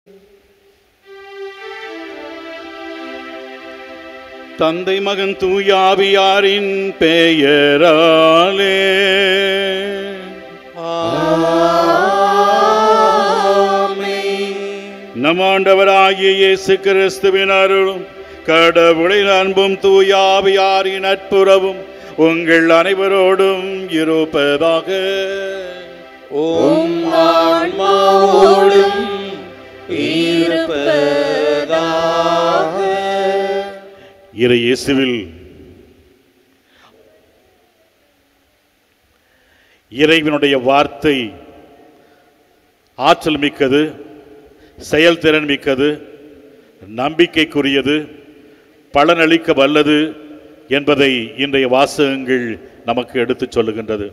தந்தை மகன் தூயாவியாரின் பெயராலே நம் ஆண்டவராகிய இயேசு கிறிஸ்துவின் அருளும் கடவுளின் அன்பும் தூயாவியாரின் நட்புறவும் உங்கள் அனைவரோடும் இருப்பதாக உம் ஆன்மாவோடும் இருப்பதாக இறை இயேசுவில் இறைவனுடைய வார்த்தை ஆற்றல் மிக்கது செயல்திறன் மிக்கது நம்பிக்கைக்குரியது பலனளிக்க வல்லது என்பதை இன்றைய வாசகங்கள் நமக்கு எடுத்துச் சொல்லுகின்றது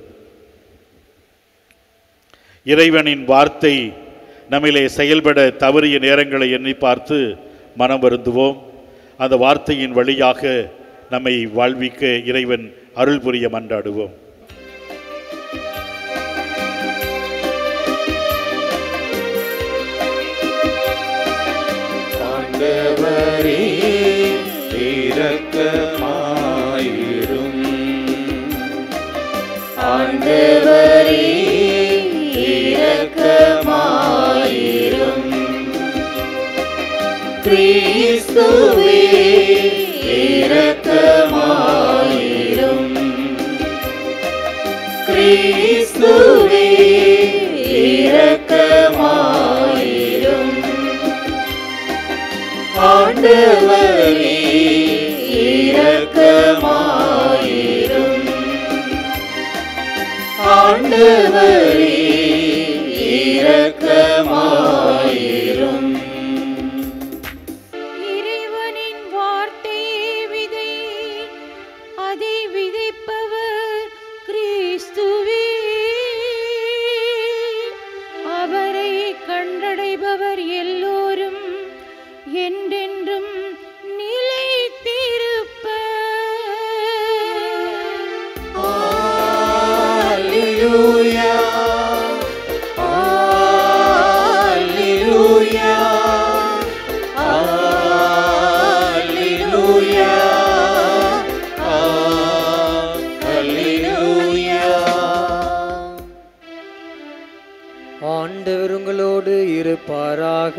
இறைவனின் வார்த்தை நம்மிலே செயல்பட தவறிய நேரங்களை எண்ணி பார்த்து மனம் வருந்துவோம் அந்த வார்த்தையின் வழியாக நம்மை வாழ்விக்க இறைவன் அருள் புரிய மன்றாடுவோம் ஆண்டவரே இரக்கமாயிரும் ஆண்டவரே இரக்கமாயிரும் கிறிஸ்துவே இரக்கமாயிரும் கிறிஸ்துவே இரக்கமாயிரும் ஆண்டவரே இரக்கமாயிரும் ஆண்டவரே இரக்கமாயிரும் இறைவனின் வார்த்தையே விதை அதை விதைப்பவர் கிறிஸ்துவே அவரை கண்டடைபவர் எல்லோரும் என்றென்றும் நிலைத்திருப்பர் Alleluia. Alleluia. Alleluia. Alleluia. ஆண்டவர் உங்களோடு இருப்பாராக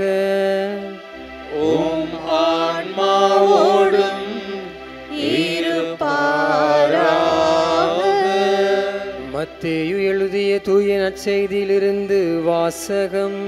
உம் ஆன்மாவோடும் இருப்பாராக மத்தேயு எழுதிய தூய நற்செய்தியிலிருந்து வாசகம்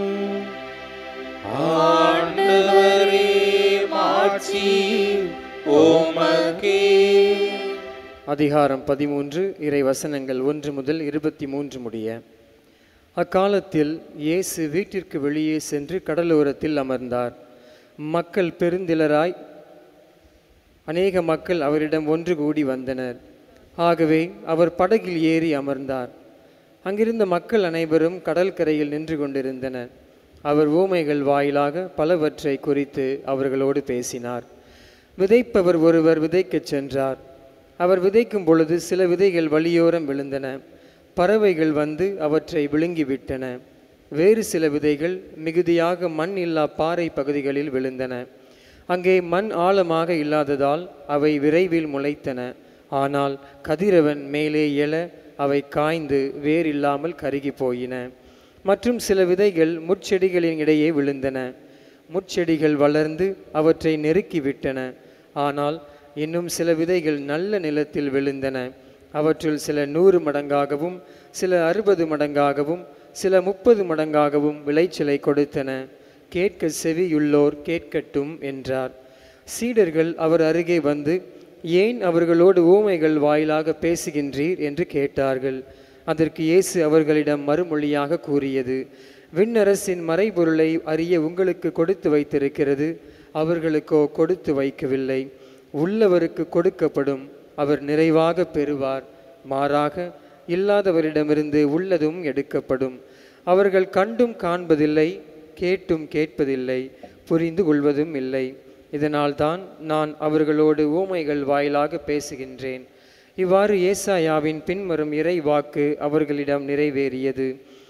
ஆண்டவரே மாட்சி உமக்கே அதிகாரம் பதிமூன்று இறை வசனங்கள் ஒன்று முதல் இருபத்தி மூன்று முடிய அக்காலத்தில் இயேசு வீட்டிற்கு வெளியே சென்று கடலோரத்தில் அமர்ந்தார் மக்கள் பெருந்திலராய் அநேக மக்கள் அவரிடம் ஒன்று கூடி வந்தனர் ஆகவே அவர் படகில் ஏறி அமர்ந்தார் அங்கிருந்த மக்கள் அனைவரும் கடற்கரையில் நின்று கொண்டிருந்தனர் அவர் ஊமைகள் வாயிலாக பலவற்றை குறித்து அவர்களோடு பேசினார் விதைப்பவர் ஒருவர் விதைக்கச் சென்றார் அவர் விதைக்கும் பொழுது சில விதைகள் வழியோரம் விழுந்தன பறவைகள் வந்து அவற்றை விழுங்கிவிட்டன வேறு சில விதைகள் மிகுதியாக மண் இல்லா பாறை பகுதிகளில் விழுந்தன அங்கே மண் ஆழமாக இல்லாததால் அவை விரைவில் முளைத்தன ஆனால் கதிரவன் மேலே எழ அவை காய்ந்து வேரில்லாமல் கருகி போயின மற்றும் சில விதைகள் முட்செடிகளின் இடையே விழுந்தன முட்செடிகள் வளர்ந்து அவற்றை நெருக்கிவிட்டன ஆனால் இன்னும் சில விதைகள் நல்ல நிலத்தில் விழுந்தன அவற்றுள் சில நூறு மடங்காகவும் சில அறுபது மடங்காகவும் சில முப்பது மடங்காகவும் விளைச்சலை கொடுத்தன கேட்க செவியுள்ளோர் கேட்கட்டும் என்றார் சீடர்கள் அவர் அருகே வந்து ஏன் அவர்களோடு ஊமைகள் வாயிலாக பேசுகின்றீர் என்று கேட்டார்கள் அதற்கு இயேசு அவர்களிடம் மறுமொழியாக கூறியது விண்ணரசின் மறைபொருளை அறிய உங்களுக்கு கொடுத்து வைத்திருக்கிறது அவர்களுக்கோ கொடுத்து வைக்கவில்லை உள்ளவருக்கு கொடுக்கப்படும் அவர் நிறைவாக பெறுவார் மாறாக இல்லாதவரிடமிருந்து உள்ளதும் எடுக்கப்படும் அவர்கள் கண்டும் காண்பதில்லை கேட்டும் கேட்பதில்லை புரிந்து கொள்வதும் இல்லை இதனால்தான் நான் அவர்களோடு ஊமைகள் வாயிலாக பேசுகின்றேன் இவ்வாறு ஏசாயாவின் பின்வரும் இறை வாக்கு அவர்களிடம் நிறைவேறியது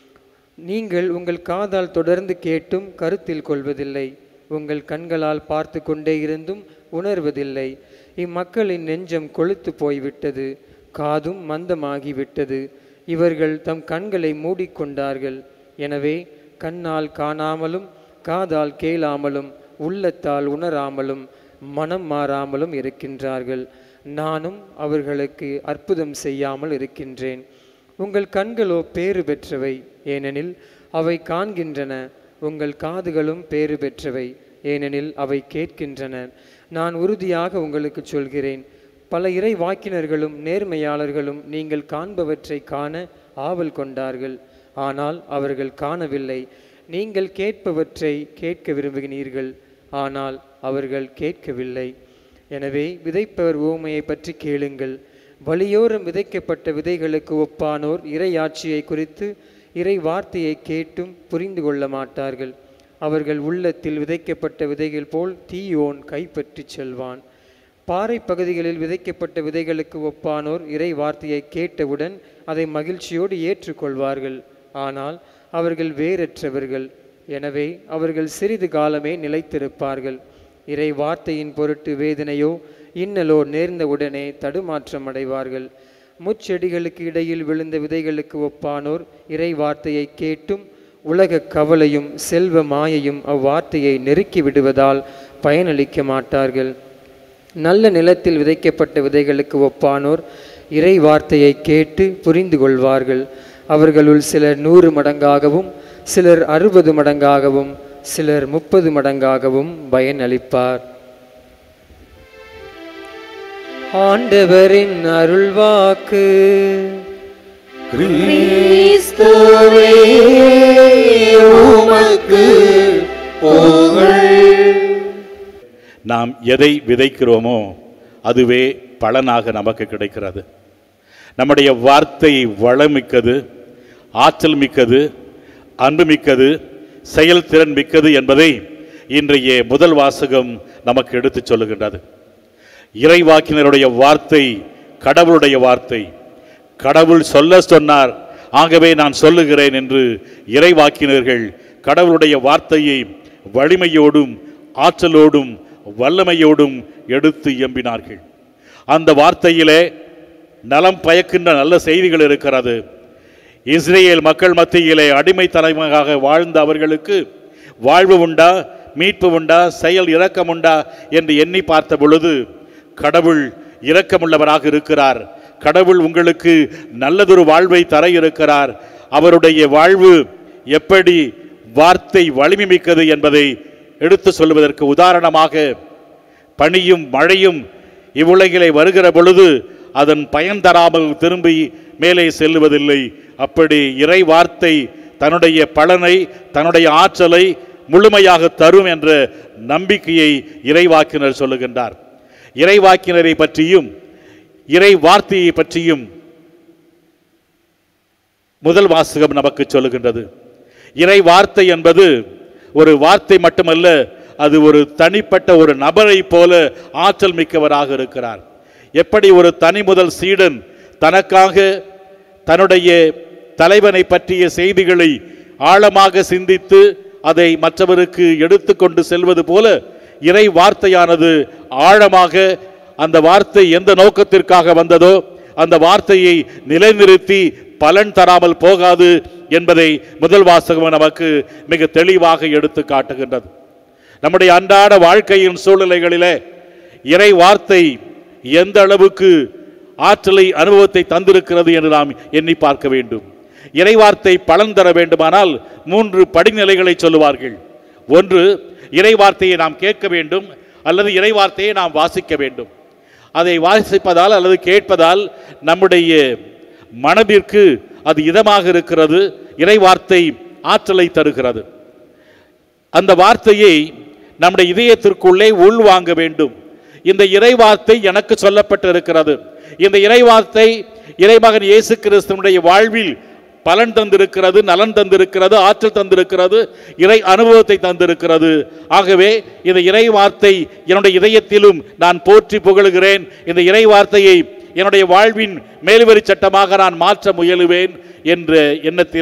நீங்கள் உங்கள் காதால் தொடர்ந்து கேட்டும் கருத்தில் கொள்வதில்லை உங்கள் கண்களால் பார்த்து கொண்டே இருந்தும் உணர்வதில்லை இம்மக்களின் நெஞ்சம் கொழுத்து போய்விட்டது காதும் மந்தமாகிவிட்டது இவர்கள் தம் கண்களை மூடிக்கொண்டார்கள் எனவே கண்ணால் காணாமலும் காதால் கேளாமலும் உள்ளத்தால் உணராமலும் மனம் மாறாமலும் இருக்கின்றார்கள் நானும் அவர்களுக்கு அற்புதம் செய்யாமல் இருக்கின்றேன் உங்கள் கண்களோ பேறு பெற்றவை ஏனெனில் அவை காண்கின்றன உங்கள் காதுகளும் பேறு பெற்றவை ஏனெனில் அவை கேட்கின்றன நான் உறுதியாக உங்களுக்கு சொல்கிறேன் பல இறை வாக்கினர்களும் நேர்மையாளர்களும் நீங்கள் காண்பவற்றை காண ஆவல் கொண்டார்கள் ஆனால் அவர்கள் காணவில்லை நீங்கள் கேட்பவற்றை கேட்க விரும்புகிறீர்கள் ஆனால் அவர்கள் கேட்கவில்லை எனவே விதைப்பவர் ஊமையை பற்றி கேளுங்கள் வழியோரம் விதைக்கப்பட்ட விதைகளுக்கு ஒப்பானோர் இறையாட்சியை குறித்து இறை வார்த்தையை கேட்டும் புரிந்து கொள்ள மாட்டார்கள் அவர்கள் உள்ளத்தில் விதைக்கப்பட்ட விதைகள் போல் தீயோன் கைப்பற்றிச் செல்வான் பாறை பகுதிகளில் விதைக்கப்பட்ட விதைகளுக்கு ஒப்பானோர் இறை வார்த்தையை கேட்டவுடன் அதை மகிழ்ச்சியோடு ஏற்றுக்கொள்வார்கள் ஆனால் அவர்கள் வேறற்றவர்கள் எனவே அவர்கள் சிறிது காலமே நிலைத்திருப்பார்கள் இறை வார்த்தையின் பொருட்டு வேதனையோ இன்னலோ நேர்ந்தவுடனே தடுமாற்றம் அடைவார்கள் முச்செடிகளுக்கு இடையில் விழுந்த விதைகளுக்கு ஒப்பானோர் இறை வார்த்தையை கேட்டும் உலக கவலையும் செல்வ மாயையும் அவ்வார்த்தையை நெருக்கி விடுவதால் பயனளிக்க மாட்டார்கள் நல்ல நிலத்தில் விதைக்கப்பட்ட விதைகளுக்கு ஒப்பானோர் இறை வார்த்தையை கேட்டு புரிந்து கொள்வார்கள் அவர்களுள் சிலர் நூறு மடங்காகவும் சிலர் அறுபது மடங்காகவும் சிலர் முப்பது மடங்காகவும் பயனளிப்பார் ஆண்டவரின் அருள்வாக்கு கிறிஸ்துவே உமக்கு புகழ் நாம் எதை விதைக்கிறோமோ அதுவே பலனாக நமக்கு கிடைக்கிறது நம்முடைய வார்த்தை வளமிக்கது ஆற்றல் மிக்கது அன்பு மிக்கது செயல்திறன் மிக்கது என்பதை இன்றைய முதல் வாசகம் நமக்கு எடுத்துச் சொல்லுகின்றது இறைவாக்கினருடைய வார்த்தை கடவுளுடைய வார்த்தை கடவுள் சொல்ல சொன்னார் ஆகவே நான் சொல்லுகிறேன் என்று இறைவாக்கினர்கள் கடவுளுடைய வார்த்தையை வலிமையோடும் ஆற்றலோடும் வல்லமையோடும் எடுத்து இயம்பினார்கள் அந்த வார்த்தையிலே நலம் பயக்கின்ற நல்ல செய்திகள் இருக்கிறது இஸ்ரேல் மக்கள் மத்தியிலே அடிமைத்தனமாக வாழ்ந்த அவர்களுக்கு வாழ்வு உண்டா மீட்பு உண்டா செயல் இரக்கம் உண்டா என்று எண்ணி பார்த்த பொழுது கடவுள் இரக்கமுள்ளவராக இருக்கிறார் கடவுள் உங்களுக்கு நல்லதொரு வாழ்வை தர இருக்கிறார் அவருடைய வாழ்வு எப்படி வார்த்தை வலிமை மிக்கது என்பதை எடுத்து சொல்வதற்கு உதாரணமாக பனியும் மழையும் இவ்வுலகிலே வருகிற பொழுது அதன் பயன் தராமல் திரும்பி மேலே செல்லுவதில்லை அப்படி இறை வார்த்தை தன்னுடைய பலனை தன்னுடைய ஆற்றலை முழுமையாக தரும் என்ற நம்பிக்கையை இறைவாக்கினர் சொல்லுகின்றார் இறைவாக்கினரை பற்றியும் இறை வார்த்தையை பற்றியும் முதல் வாசகம் நமக்கு சொல்லுகின்றது இறை வார்த்தை என்பது ஒரு வார்த்தை மட்டுமல்ல அது ஒரு தனிப்பட்ட ஒரு நபரை போல ஆற்றல் மிக்கவராக இருக்கிறார் எப்படி ஒரு தனி முதல் சீடன் தனக்காக தன்னுடைய தலைவனை பற்றிய செய்திகளை ஆழமாக சிந்தித்து அதை மற்றவருக்கு எடுத்துக்கொண்டு செல்வது போல இறை வார்த்தையானது ஆழமாக அந்த வார்த்தை எந்த நோக்கத்திற்காக வந்ததோ அந்த வார்த்தையை நிலைநிறுத்தி பலன் தராமல் போகாது என்பதை முதல் வாசகம் நமக்கு மிக தெளிவாக எடுத்து காட்டுகின்றது நம்முடைய அன்றாட வாழ்க்கையின் சூழ்நிலைகளிலே இறை வார்த்தை எந்த அளவுக்கு ஆற்றலை அனுபவத்தை தந்திருக்கிறது என்று நாம் எண்ணி பார்க்க வேண்டும் இறைவார்த்தை பலன் தர வேண்டுமானால் மூன்று படிநிலைகளை சொல்லுவார்கள் ஒன்று இறைவார்த்தையை நாம் கேட்க வேண்டும் அல்லது இறைவார்த்தையை நாம் வாசிக்க வேண்டும் அதை வாசிப்பதால் அல்லது கேட்பதால் நம்முடைய மனதிற்கு அது இதமாக இருக்கிறது இறைவார்த்தை ஆற்றலை தருகிறது அந்த வார்த்தையை நம்முடைய இதயத்திற்குள்ளே உள்வாங்க வேண்டும் இந்த இறைவார்த்தை எனக்கு சொல்லப்பட்டிருக்கிறது இந்த இறைவார்த்தை இறைமகன் இயேசு கிறிஸ்துவனுடைய வாழ்வில் பலன் தந்திருக்கிறது நலன் தந்திருக்கிறது ஆற்றல் தந்திருக்கிறது இறை அனுபவத்தை தந்திருக்கிறது ஆகவே இந்த இறை வார்த்தை என்னுடைய இதயத்திலும் நான் போற்றி புகழுகிறேன் இந்த இறை வார்த்தையை என்னுடைய வாழ்வின் மேல்வரி சட்டமாக நான் மாற்ற முயலுவேன் என்ற எண்ணத்திலே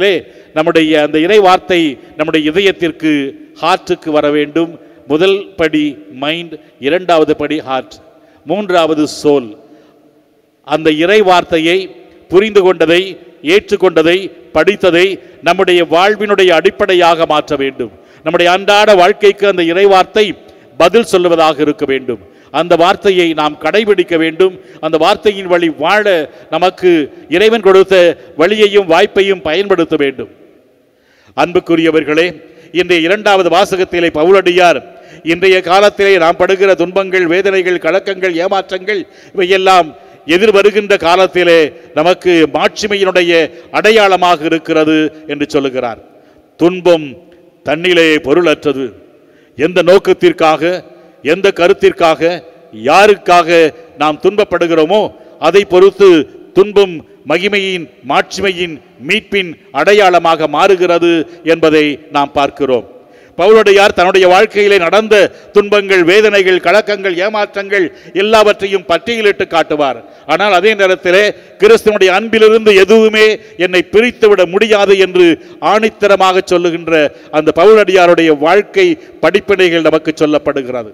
நம்முடைய அந்த இறை வார்த்தை நம்முடைய இதயத்திற்கு ஹார்ட்டுக்கு வர வேண்டும் முதல் படி மைண்ட் இரண்டாவது படி ஹார்ட் மூன்றாவது சோல் அந்த இறை வார்த்தையை புரிந்து கொண்டதை ஏற்றுக்கொண்டதை படித்ததை நம்முடைய வாழ்வினுடைய அடிப்படையாக மாற்ற வேண்டும் நம்முடைய அன்றாட வாழ்க்கைக்கு அந்த இறை வார்த்தை பதில் சொல்லுவதாக இருக்க வேண்டும் அந்த வார்த்தையை நாம் கடைபிடிக்க வேண்டும் அந்த வார்த்தையின் வழி வாழ நமக்கு இறைவன் கொடுத்த வழியையும் வாய்ப்பையும் பயன்படுத்த வேண்டும் அன்புக்குரியவர்களே இன்றைய இரண்டாவது வாசகத்திலே பவுலடியார் இன்றைய காலத்திலே நாம் படுகிற துன்பங்கள் வேதனைகள் கலக்கங்கள் ஏமாற்றங்கள் இவையெல்லாம் எதிர் வருகின்ற காலத்திலே நமக்கு மாட்சிமையினுடைய அடையாளமாக இருக்கிறது என்று சொல்லுகிறார் துன்பம் தன்னிலே பொருளற்றது எந்த நோக்கத்திற்காக எந்த கருத்திற்காக யாருக்காக நாம் துன்பப்படுகிறோமோ அதை பொறுத்து துன்பம் மகிமையின் மாட்சிமையின் மீட்பின் அடையாளமாக மாறுகிறது என்பதை நாம் பார்க்கிறோம் பவுலுடையார் தன்னுடைய வாழ்க்கையிலே நடந்த துன்பங்கள் வேதனைகள் கலக்கங்கள் ஏமாற்றங்கள் எல்லாவற்றையும் பட்டியலிட்டு காட்டுவார் ஆனால் அதே நேரத்திலே கிறிஸ்துவனுடைய அன்பிலிருந்து எதுவுமே என்னை பிரித்துவிட முடியாது என்று ஆணித்தரமாக சொல்லுகின்ற அந்த பவுலடியாருடைய வாழ்க்கை படிப்பினைகள் நமக்கு சொல்லப்படுகிறது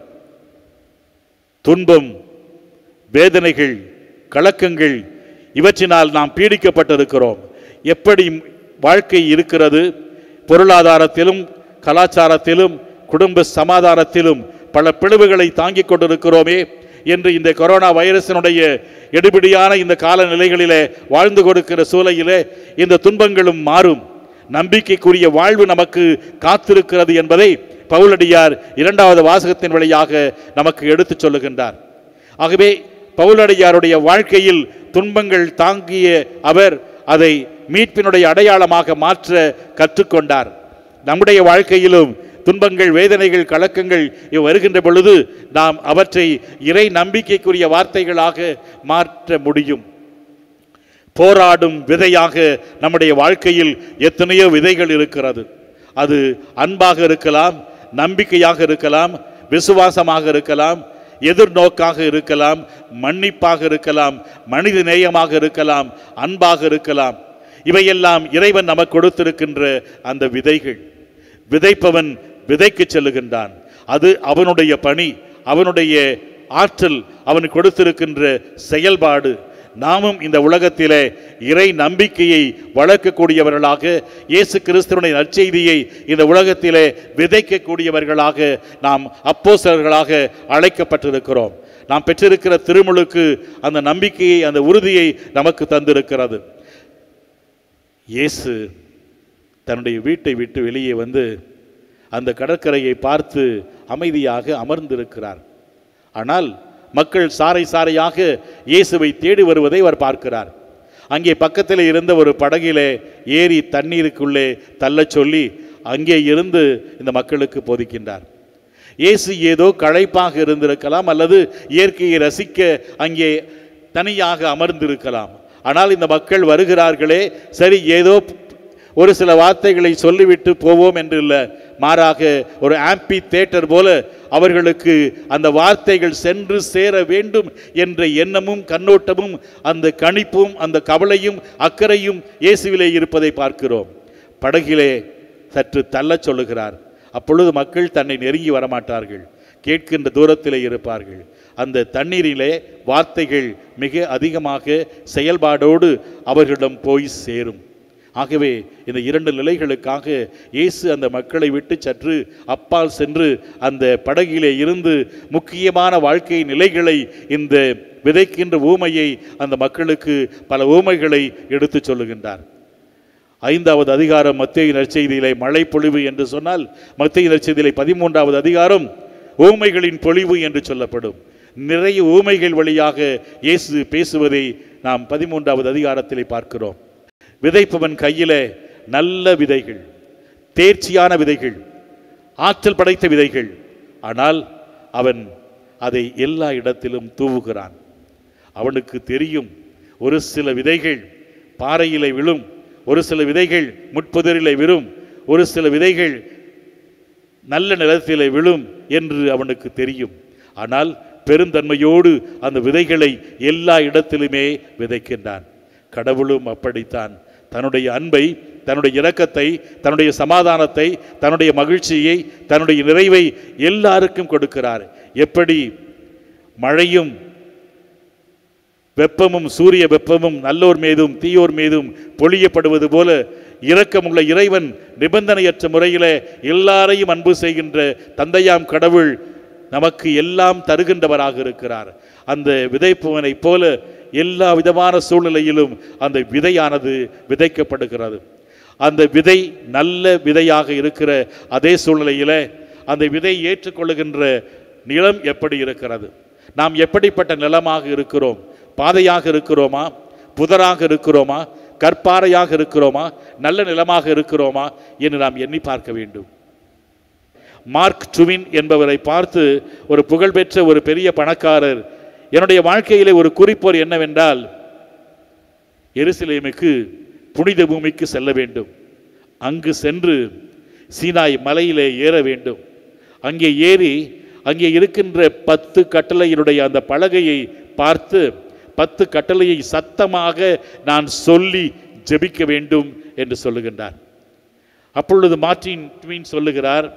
துன்பம் வேதனைகள் கலக்கங்கள் இவற்றினால் நாம் பீடிக்கப்பட்டிருக்கிறோம் எப்படி வாழ்க்கை இருக்கிறது பொருளாதாரத்திலும் கலாச்சாரத்திலும் குடும்ப சமாதானத்திலும் பல பிளவுகளை தாங்கிக் கொண்டிருக்கிறோமே என்று இந்த கொரோனா வைரஸினுடைய எடுபிடியான இந்த காலநிலைகளிலே வாழ்ந்து கொடுக்கிற சூழலிலே இந்த துன்பங்களும் மாறும் நம்பிக்கைக்குரிய வாழ்வு நமக்கு காத்திருக்கிறது என்பதை பவுலடியார் இரண்டாவது வாசகத்தின் வழியாக நமக்கு எடுத்துச் சொல்லுகின்றார் ஆகவே பவுலடியாருடைய வாழ்க்கையில் துன்பங்கள் தாங்கிய அவர் அதை மீட்பினுடைய அடையாளமாக மாற்ற கற்றுக்கொண்டார் நம்முடைய வாழ்க்கையிலும் துன்பங்கள் வேதனைகள் கலக்கங்கள் இவை வருகின்ற பொழுது நாம் அவற்றை இறை நம்பிக்கைக்குரிய வார்த்தைகளாக மாற்ற முடியும் போராடும் விதையாக நம்முடைய வாழ்க்கையில் எத்தனையோ விதைகள் இருக்கிறது அது அன்பாக இருக்கலாம் நம்பிக்கையாக இருக்கலாம் விசுவாசமாக இருக்கலாம் எதிர்நோக்காக இருக்கலாம் மன்னிப்பாக இருக்கலாம் மனித நேயமாக இருக்கலாம் அன்பாக இருக்கலாம் இவையெல்லாம் இறைவன் நமக்கு கொடுத்திருக்கின்ற அந்த விதைகள் விதைப்பவன் விதைக்கு செல்லுகின்றான் அது அவனுடைய பணி அவனுடைய ஆற்றல் அவனுக்கு கொடுத்திருக்கின்ற செயல்பாடு நாமும் இந்த உலகத்திலே இறை நம்பிக்கையை வளர்க்கக்கூடியவர்களாக இயேசு கிறிஸ்துவனுடைய நற்செய்தியை இந்த உலகத்திலே விதைக்கக்கூடியவர்களாக நாம் அப்போஸ்தலர்களாக அழைக்கப்பட்டிருக்கிறோம் நாம் பெற்றிருக்கிற திருமுழுக்கு அந்த நம்பிக்கையை அந்த உறுதியை நமக்கு தந்திருக்கிறது இயேசு தன்னுடைய வீட்டை விட்டு வெளியே வந்து அந்த கடற்கரையை பார்த்து அமைதியாக அமர்ந்திருக்கிறார் ஆனால் மக்கள் சாறை சாறையாக இயேசுவை தேடி வருவதை அவர் பார்க்கிறார் அங்கே பக்கத்தில் இருந்த ஒரு படகிலே ஏறி தண்ணீருக்குள்ளே தள்ளச் சொல்லி அங்கே இருந்து இந்த மக்களுக்கு போதிக்கின்றார் இயேசு ஏதோ களைப்பாக இருந்திருக்கலாம் அல்லது இயற்கையை ரசிக்க அங்கே தனியாக அமர்ந்திருக்கலாம் ஆனால் இந்த மக்கள் வருகிறார்களே சரி ஏதோ ஒரு சில வார்த்தைகளை சொல்லிவிட்டு போவோம் என்று இல்லை மாறாக ஒரு ஆம்பி தேட்டர் போல அவர்களுக்கு அந்த வார்த்தைகள் சென்று சேர வேண்டும் என்ற எண்ணமும் கண்ணோட்டமும் அந்த கணிப்பும் அந்த கவலையும் அக்கறையும் இயேசுவிலே இருப்பதை பார்க்கிறோம் படகிலே சற்று தள்ளச் சொல்லுகிறார் அப்பொழுது மக்கள் தன்னை நெருங்கி வரமாட்டார்கள் கேட்கின்ற தூரத்திலே இருப்பார்கள் அந்த தண்ணீரிலே வார்த்தைகள் மிக அதிகமாக செயல்பாடோடு அவர்களிடம் போய் சேரும் ஆகவே இந்த இரண்டு நிலைகளுக்காக இயேசு அந்த மக்களை விட்டு சற்று அப்பால் சென்று அந்த படகிலே இருந்து முக்கியமான வாழ்க்கை நிலைகளை இந்த விதைக்கின்ற ஊமையை அந்த மக்களுக்கு பல ஊமைகளை எடுத்துச் சொல்லுகின்றார் ஐந்தாவது அதிகாரம் மத்திய நற்செய்தியிலே மழை பொழிவு என்று சொன்னால் மத்திய நற்செய்தியிலே பதிமூன்றாவது அதிகாரம் ஊமைகளின் பொழிவு என்று சொல்லப்படும் நிறைய ஊமைகள் வழியாக இயேசு பேசுவதை நாம் பதிமூன்றாவது அதிகாரத்திலே பார்க்கிறோம் விதைப்பவன் கையிலே நல்ல விதைகள் தேர்ச்சியான விதைகள் ஆற்றல் படைத்த விதைகள் ஆனால் அவன் அதை எல்லா இடத்திலும் தூவுகிறான் அவனுக்கு தெரியும் ஒரு சில விதைகள் பாறையிலே விழும் ஒரு சில விதைகள் முட்புதரிலே விழும் ஒரு சில விதைகள் நல்ல நிலத்திலே விழும் என்று அவனுக்கு தெரியும் ஆனால் பெருந்தன்மையோடு அந்த விதைகளை எல்லா இடத்திலுமே விதைக்கின்றான் கடவுளும் அப்படித்தான் தன்னுடைய அன்பை தன்னுடைய இரக்கத்தை தன்னுடைய சமாதானத்தை தன்னுடைய மகிழ்ச்சியை தன்னுடைய நிறைவை எல்லாருக்கும் கொடுக்கிறார் எப்படி மழையும் வெப்பமும் சூரிய வெப்பமும் நல்லோர் மீதும் தீயோர் மீதும் பொழியப்படுவது போல இரக்கமுள்ள இறைவன் நிபந்தனையற்ற முறையிலே எல்லாரையும் அன்பு செய்கின்ற தந்தையாம் கடவுள் நமக்கு எல்லாம் தருகின்றவராக இருக்கிறார் அந்த விதைப்பவனைப் போல எல்லா விதமான சூழ்நிலையிலும் அந்த விதையானது விதைக்கப்படுகிறது அந்த விதை நல்ல விதையாக இருக்கிற அதே சூழ்நிலையிலே அந்த விதை ஏற்றுக்கொள்ளுகின்ற நிலம் எப்படி இருக்கிறது நாம் எப்படிப்பட்ட நிலமாக இருக்கிறோம் பாதையாக இருக்கிறோமா புதராக இருக்கிறோமா கற்பாறையாக இருக்கிறோமா நல்ல நிலமாக இருக்கிறோமா என்று நாம் எண்ணி பார்க்க வேண்டும் மார்க் டுவின் என்பவரை பார்த்து ஒரு புகழ்பெற்ற ஒரு பெரிய பணக்காரர் என்னுடைய வாழ்க்கையிலே ஒரு குறிப்போர் என்னவென்றால் எருசலேமுக்கு புனித பூமிக்கு செல்ல வேண்டும் அங்கு சென்று சீனாய் மலையிலே ஏற வேண்டும் அங்கே ஏறி அங்கே இருக்கின்ற பத்து கட்டளையினுடைய அந்த பலகையை பார்த்து பத்து கட்டளையை சத்தமாக நான் சொல்லி ஜெபிக்க வேண்டும் என்று சொல்லுகின்றார் அப்பொழுது மார்ட்டின் ட்வீன் சொல்லுகிறார்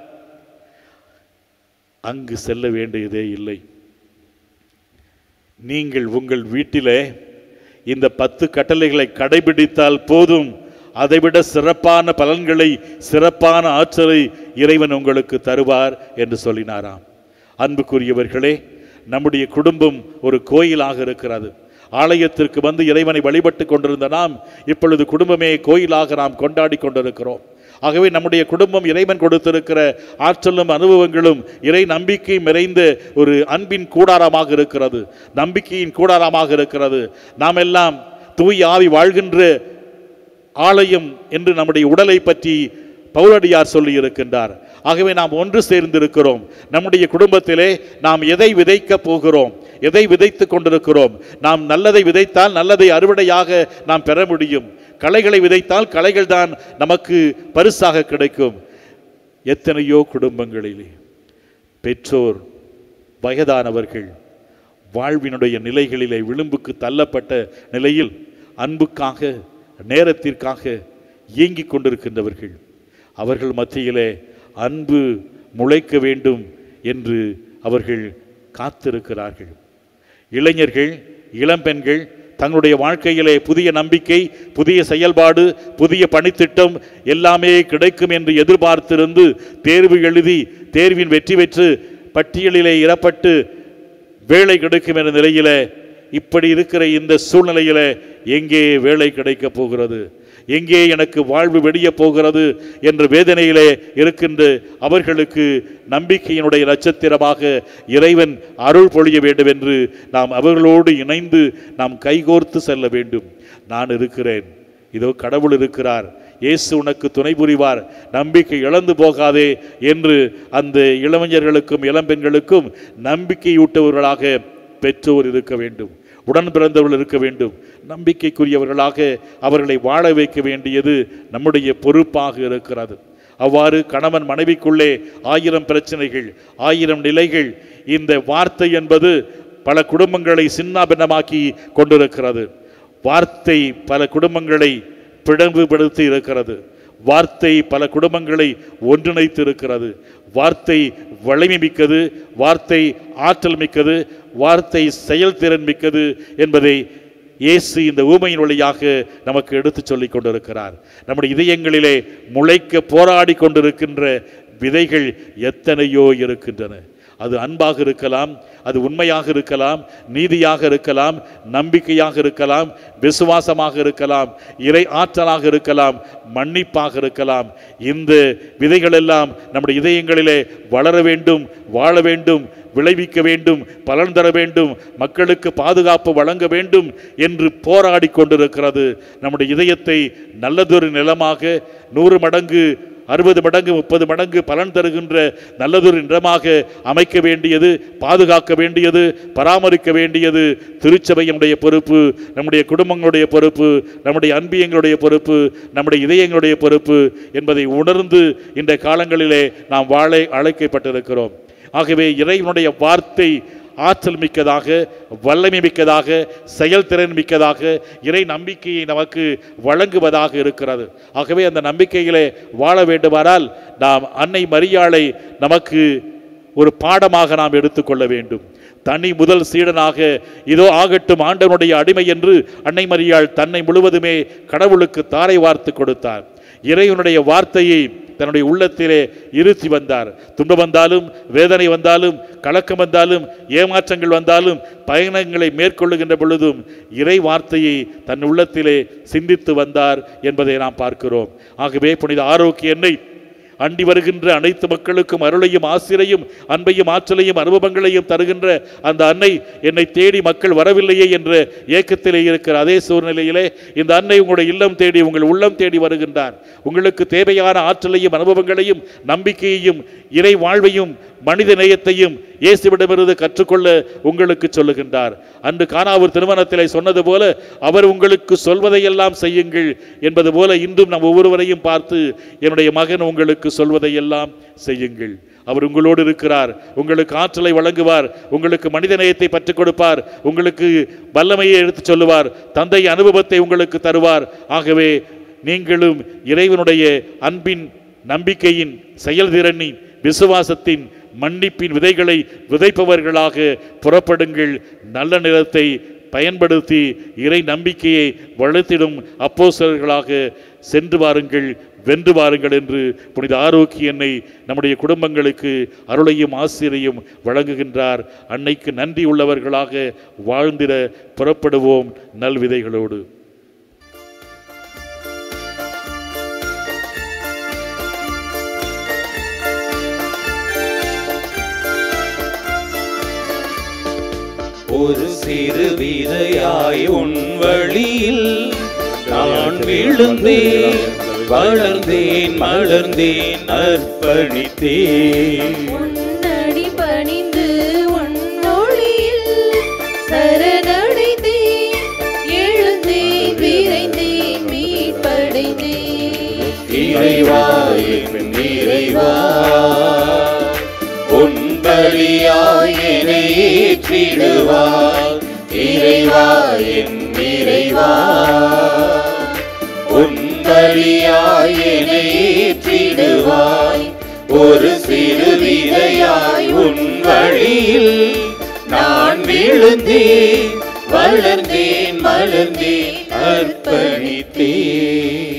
அங்கு செல்ல வேண்டியதே இல்லை நீங்கள் உங்கள் வீட்டிலே இந்த பத்து கட்டளைகளை கடைபிடித்தால் போதும் அதைவிட சிறப்பான பலன்களை சிறப்பான ஆற்றலை இறைவன் உங்களுக்கு தருவார் என்று சொல்லினாராம் அன்புக்குரியவர்களே நம்முடைய குடும்பம் ஒரு கோயிலாக இருக்கிறது ஆலயத்திற்கு வந்து இறைவனை வழிபட்டு கொண்டிருந்த நாம் இப்பொழுது குடும்பமே கோயிலாக நாம் கொண்டாடி கொண்டிருக்கிறோம் ஆகவே நம்முடைய குடும்பம் இறைவன் கொடுத்திருக்கிற ஆற்றலும் அனுபவங்களும் இறை நம்பிக்கை நிறைந்த ஒரு அன்பின் கூடாரமாக இருக்கிறது நம்பிக்கையின் கூடாரமாக இருக்கிறது நாம் எல்லாம் தூய் ஆவி வாழ்கின்ற ஆலயம் என்று நம்முடைய உடலை பற்றி பௌரடியார் சொல்லி இருக்கின்றார் ஆகவே நாம் ஒன்று சேர்ந்திருக்கிறோம் நம்முடைய குடும்பத்திலே நாம் எதை விதைக்கப் போகிறோம் எதை விதைத்து கொண்டிருக்கிறோம் நாம் நல்லதை விதைத்தால் நல்லதை அறுவடையாக நாம் பெற முடியும் களைகளை விதைத்தால் களைகள் தான் நமக்கு பரிசாக கிடைக்கும் எத்தனையோ குடும்பங்களிலே பெற்றோர் வயதானவர்கள் வாழ்வினுடைய நிலைகளிலே விளிம்புக்கு தள்ளப்பட்ட நிலையில் அன்புக்காக நேரத்திற்காக இயங்கிக் கொண்டிருக்கின்றவர்கள் அவர்கள் மத்தியிலே அன்பு முளைக்க வேண்டும் என்று அவர்கள் காத்திருக்கிறார்கள் இளைஞர்கள் இளம்பெண்கள் தங்களுடைய வாழ்க்கையிலே புதிய நம்பிக்கை புதிய செயல்பாடு புதிய பணித்திட்டம் எல்லாமே கிடைக்கும் என்று எதிர்பார்த்திருந்து தேர்வு எழுதி தேர்வின் வெற்றி பெற்று பட்டியலிலே இடப்பட்டு வேலை கிடைக்கும் என்ற நிலையிலே இப்படி இருக்கிற இந்த சூழ்நிலையிலே எங்கே வேலை கிடைக்கப் போகிறது எங்கே எனக்கு வாழ்வு வெடிய போகிறது என்ற வேதனையிலே இருக்கின்ற அவர்களுக்கு நம்பிக்கையினுடைய நட்சத்திரமாக இறைவன் அருள் பொழிய வேண்டும் என்று நாம் அவர்களோடு இணைந்து நாம் கைகோர்த்து செல்ல வேண்டும் நான் இருக்கிறேன் இதோ கடவுள் இருக்கிறார் இயேசு உனக்கு துணை புரிவார் நம்பிக்கை இழந்து போகாதே என்று அந்த இளைஞர்களுக்கும் இளம்பெண்களுக்கும் நம்பிக்கையூட்டவர்களாக பெற்றோர் இருக்க வேண்டும் உடன் பிறந்தவர்கள் இருக்க வேண்டும் நம்பிக்கைக்குரியவர்களாக அவர்களை வாழ வைக்க வேண்டியது நம்முடைய பொறுப்பாக இருக்கிறது அவ்வாறு கணவன் மனைவிக்குள்ளே ஆயிரம் பிரச்சனைகள் ஆயிரம் நிலைகள் இந்த வார்த்தை என்பது பல குடும்பங்களை சின்னாபின்னமாக்கி கொண்டிருக்கிறது வார்த்தை பல குடும்பங்களை பிளவுபடுத்தி இருக்கிறது வார்த்தை பல குடும்பங்களை ஒன்றிணைத்து இருக்கிறது வார்த்தை வலிமை மிக்கது வார்த்தை ஆற்றல் மிக்கது வார்த்தை செயல்திறன் மிக்கது என்பதை இயேசு இந்த ஊமையின் வழியாக நமக்கு எடுத்துச் சொல்லிக் கொண்டிருக்கிறார் நம்முடைய இதயங்களிலே முளைக்க போராடி கொண்டிருக்கின்ற விதைகள் எத்தனையோ இருக்கின்றன அது அன்பாக இருக்கலாம் அது உண்மையாக இருக்கலாம் நீதியாக இருக்கலாம் நம்பிக்கையாக இருக்கலாம் விசுவாசமாக இருக்கலாம் இறை ஆற்றலாக இருக்கலாம் மன்னிப்பாக இருக்கலாம் இந்த விதைகள் எல்லாம் நம்முடைய இதயங்களிலே வளர வேண்டும் வாழ வேண்டும் விளைவிக்க வேண்டும் பலன் தர வேண்டும் மக்களுக்கு பாதுகாப்பு வழங்க வேண்டும் என்று போராடி கொண்டிருக்கிறது நம்முடைய இதயத்தை நல்லதொரு நிலமாக நூறு மடங்கு அறுபது மடங்கு முப்பது மடங்கு பலன் தருகின்ற நல்லதொரு நிலமாக அமைக்க வேண்டியது பாதுகாக்க வேண்டியது பராமரிக்க வேண்டியது திருச்சபையினுடைய பொறுப்பு நம்முடைய குடும்பங்களுடைய பொறுப்பு நம்முடைய அன்பியங்களுடைய பொறுப்பு நம்முடைய இதயங்களுடைய பொறுப்பு என்பதை உணர்ந்து இந்த காலங்களிலே நாம் வாழ அழைக்கப்பட்டிருக்கிறோம் ஆகவே இறைவனுடைய வார்த்தை ஆற்றல் மிக்கதாக வல்லமை மிக்கதாக செயல்திறன் மிக்கதாக இறை நம்பிக்கையை நமக்கு வழங்குவதாக இருக்கிறது ஆகவே அந்த நம்பிக்கையிலே வாழ வேண்டுமானால் நாம் அன்னை மரியாளை நமக்கு ஒரு பாடமாக நாம் எடுத்துக்கொள்ள வேண்டும் தனி முதல் சீடனாக இதோ ஆகட்டும் ஆண்டவனுடைய அடிமை என்று அன்னை மரியாள் தன்னை முழுவதுமே கடவுளுக்கு தாரை வார்த்து கொடுத்தார் இறைவனுடைய வார்த்தையை தன்னுடைய உள்ளத்திலே இருத்தி வந்தார் துன்பம் வந்தாலும் வேதனை வந்தாலும் கலக்கம் வந்தாலும் ஏமாற்றங்கள் வந்தாலும் பயணங்களை மேற்கொள்ளுகின்ற பொழுதும் இறை வார்த்தையை தன் உள்ளத்திலே சிந்தித்து வந்தார் என்பதை நாம் பார்க்கிறோம் ஆகவே புனித ஆரோக்கிய எண்ணெய் அண்டி வருகின்ற அனைத்து மக்களுக்கும் அருளையும் ஆசிரையும் அன்பையும் ஆற்றலையும் அனுபவங்களையும் தருகின்ற அந்த அன்னை என்னை தேடி மக்கள் வரவில்லையே என்ற ஏக்கத்திலே இருக்கிற அதே சூழ்நிலையிலே இந்த அன்னை உங்களுடைய இல்லம் தேடி உங்கள் உள்ளம் தேடி வருகின்றார் உங்களுக்கு தேவையான ஆற்றலையும் அனுபவங்களையும் நம்பிக்கையையும் இறை வாழ்வையும் மனித நேயத்தையும் இயேசுவிடமிருந்து கற்றுக்கொள்ள உங்களுக்கு சொல்லுகின்றார் அன்று கானாவூர் திருமணத்திலே சொன்னது போல அவர் உங்களுக்கு சொல்வதையெல்லாம் செய்யுங்கள் என்பது போல இன்றும் நம் ஒவ்வொருவரையும் பார்த்து என்னுடைய மகன் உங்களுக்கு சொல்வதையெல்லாம் செய்யுங்கள் அவர் உங்களோடு இருக்கிறார் உங்களுக்கு ஆற்றலை வழங்குவார் உங்களுக்கு மனித நேயத்தை பற்றுக் கொடுப்பார் உங்களுக்கு வல்லமையை எடுத்துச் சொல்லுவார் தந்தை அனுபவத்தை உங்களுக்கு தருவார் ஆகவே நீங்களும் இறைவனுடைய அன்பின் நம்பிக்கையின் செயல்திறனின் விசுவாசத்தின் மன்னிப்பின் விதைகளை விதைப்பவர்களாக புறப்படுங்கள் நல்ல நிலத்தை பயன்படுத்தி இறை நம்பிக்கையை வளர்த்திடும் அப்போஸ்தலர்களாக சென்று வாருங்கள் வென்று வாருங்கள் என்று புனித ஆரோக்கிய எண்ணெய் நம்முடைய குடும்பங்களுக்கு அருளையும் ஆசிரியையும் வழங்குகின்றார் அன்னைக்கு நன்றி உள்ளவர்களாக வாழ்ந்திட புறப்படுவோம் நல்விதைகளோடு ஒரு சிறு விதையாய் உன் வழியில் நான் விழுந்தேன் வளர்ந்தேன் மலர்ந்தேன் அர்ப்பணித்தேன் உன்னடி பணிந்து உன் ஒளியில் சரணடைந்தேன் எழுந்தேன் விரைந்தேன் மீட்படைந்தேன் இறைவா என் இறைவா உன் பலியாய் என்னை ஏற்றிடுவாய் இறைவா என் இறைவா உன் பலியாய் என்னை ஏற்றிடுவாய் ஒரு சிறு விதையாய் உன் வழியில் நான் விழுந்தேன் வளர்ந்தேன் மலர்ந்தேன் அர்ப்பணித்தேன்